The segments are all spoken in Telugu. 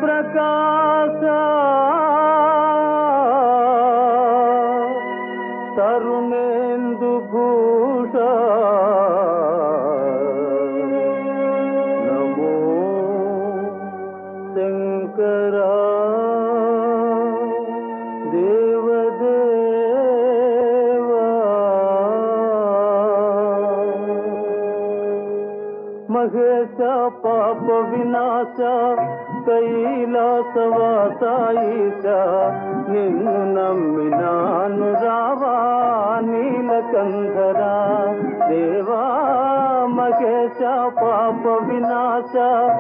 ప్రకాశ తరుణేందు భూష నమో శంకరా దేవదేవా మహేశ పాప వినాశ కైలాసవాస ఈశ నిన్ను నమ్మినాను రావా నీలకంధరా దేవా మహేశ పాప వినాశ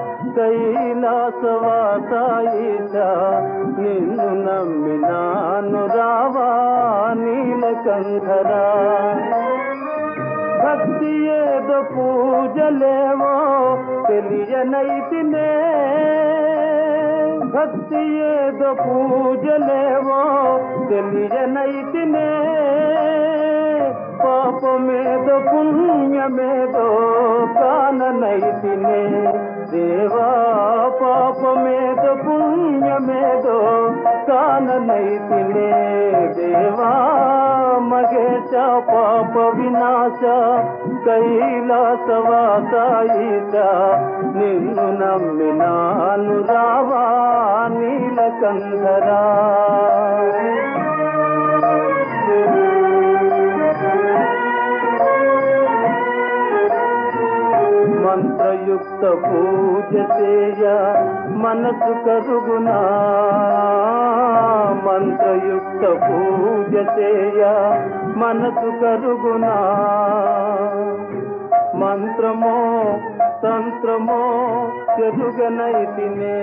కైలాసవాస ఈశ నిన్ను నమ్మినాను రావా నీలకంధరా భక్తి ఏదో పూజలేవో తెలియనైతినే భక్తి ఏదో పూజలేవో తెలియనైతినే పాపమేదో పుణ్యమేదో కాననైతినే దేవా పాపమేదో పుణ్యమేదో కాననైతినే దేవా మహేశ పాప వినాశ కైలాసవాస ఈశ నిన్ను నమ్మినాను రావా నీలకంధరా మంత్రయుక్త పూజ చేయ మనసు కరుగునా మంత్రయుక్త పూజ చేయ మనసు కరుగునా మంత్రమో తంత్రమో ఎరుగనైతినే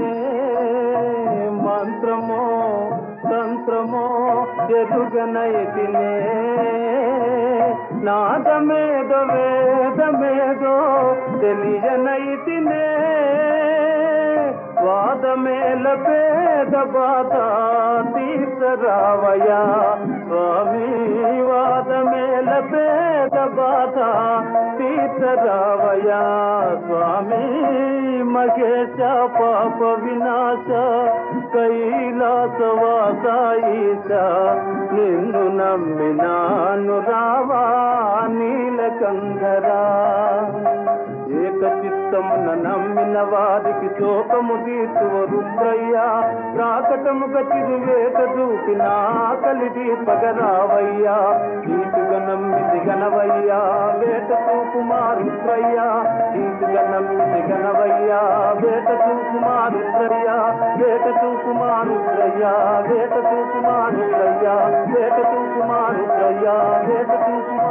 మంత్రమో తంత్రమో ఎరుగనైతినే నాదమేదో వేదమేదో తెలియనైతినే వాదమేల పేద బాధ తీర్చరావయ్యా స్వామి వాదమేల పేద బాధ తీర్చరావయ్యా స్వామి మహేశ పాప వినాశ కైలాసవాస ఈశ నిన్ను నమ్మినాను రావా నీలకంధరా ఏకచిత్తమున నమ్మిన వారికి శోకము తీర్చువ రుద్రయ్యా ప్రాకటముగ చిరువేట చూపిన కలిది పగరావయ్యా నీటుగా నమ్మిది గనవయ్యా వేట చూపుమా రుద్రయ్యా నీటుగా నమ్మిది గనవయ్యా వేట చూపుమా రుద్రయ్యా వేట చూపుమా రుద్రయ్యా వేట చూపుమా రుద్రయ్యా వేట చూపుమా రుద్రయ్యా వేట చూపుమా